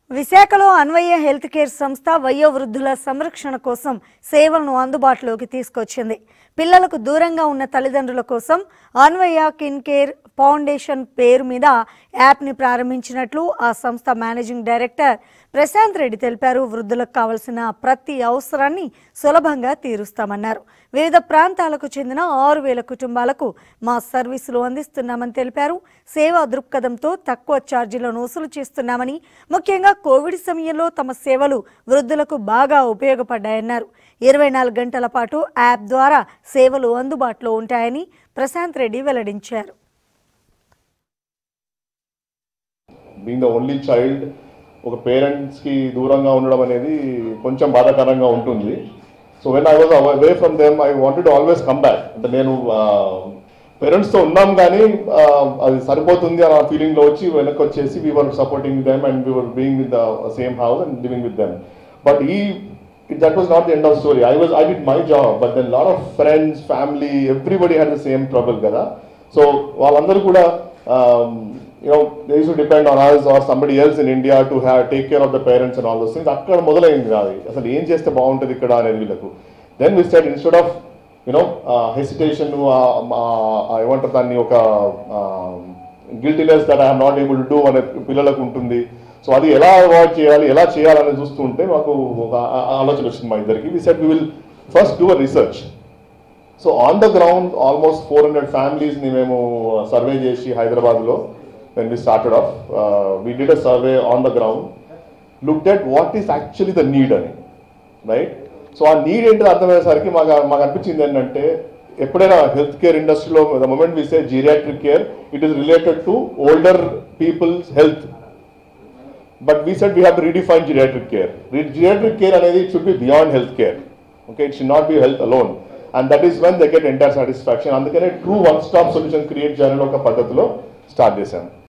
విశాఖలో అన్వయ health care సంస్థ వయోవృద్ధుల సంరక్షణ కోసం సేవలను అందుబాటులోకి తీసుకొచ్చింది పిల్లలకు దూరంగా ఉన్న తల్లిదండ్రుల కోసం అన్వయ కిన్ కేర్ ఫౌండేషన్ పేరు మీద యాప్ని ప్రారంభించినట్లు ఆ సంస్థ మేనేజింగ్ డైరెక్టర్ ప్రశాంత్ రెడ్డి తెలిపారు వృద్ధులకు కావలసిన ప్రతి అవసరాన్ని సులభంగా తీరుస్తామన్నారు వివిధ ప్రాంతాలకు చెందిన ఆరు వేల కుటుంబాలకు మా సర్వీసులు అందిస్తున్నామని తెలిపారు సేవా దృక్పథంతో తక్కువ ఛార్జీలను వసూలు చేస్తున్నామని ముఖ్యంగా కోవిడ్ సమయంలో తమ సేవలు వృద్ధులకు బాగా ఉపయోగపడ్డాయన్నారు ఇరవై నాలుగు గంటల పాటు యాప్ ద్వారా సేవలు అందుబాటులో ఉంటాయని ప్రశాంత్ రెడ్డి వెల్లడించారు బీయింగ్ ద ఓన్లీ చైల్డ్ ఒక పేరెంట్స్కి దూరంగా ఉండడం అనేది కొంచెం బాధాకరంగా ఉంటుంది so when I was away from them I wanted always come back అంటే నేను పేరెంట్స్తో ఉన్నాం కానీ ఆ, అది సరిపోతుంది అన్న ఫీలింగ్లో వచ్చి వెనక్కి వచ్చేసి we were supporting them and we were being with the same house and living with them but ఈ that was not the end of story I was I did my job but then lot of friends family everybody had the same trouble కదా so వాళ్ళందరూ కూడా you know they to depend on us or somebody else in India to have take care of the parents and all those things అక్కడ మొదలైంది కాదు అసలు ఏం చేస్తే బాగుంటుంది ఇక్కడ అనేది వీళ్ళకు then we stayed instead of you know hesitation ఏమంటారు దాన్ని ఒక guiltiness that I'm not able to do అనే పిల్లలకు ఉంటుంది సో అది ఎలా అవాయిడ్ చేయాలి ఎలా చేయాలని చూస్తూ ఉంటే మాకు ఒక ఆ- ఆ ఆలోచన వచ్చింది మా ఇద్దరికి we set we will first do a research so on the ground almost four hundred ఫ్యామిలీస్ని మేము సర్వే చేసి హైదరాబాద్లో when we started off we did a survey on the ground look at what is actually the need అని right so ఆ need ఏంటో అర్థమయ్యేసరికి మాకు మాకు అనిపించింది ఏంటంటే ఎప్పుడైనా హెల్త్ కేర్ ఇండస్ట్రీలో the moment we say geriatric care it is related to older people's health but we set we have to redefine geriatric care geriatric care అనేది it should be beyond health care okay it should not be health alone and that is when they get entire satisfaction అందుకనే true one stop solution create చేయాలని ఒక పద్ధతిలో start చేశాను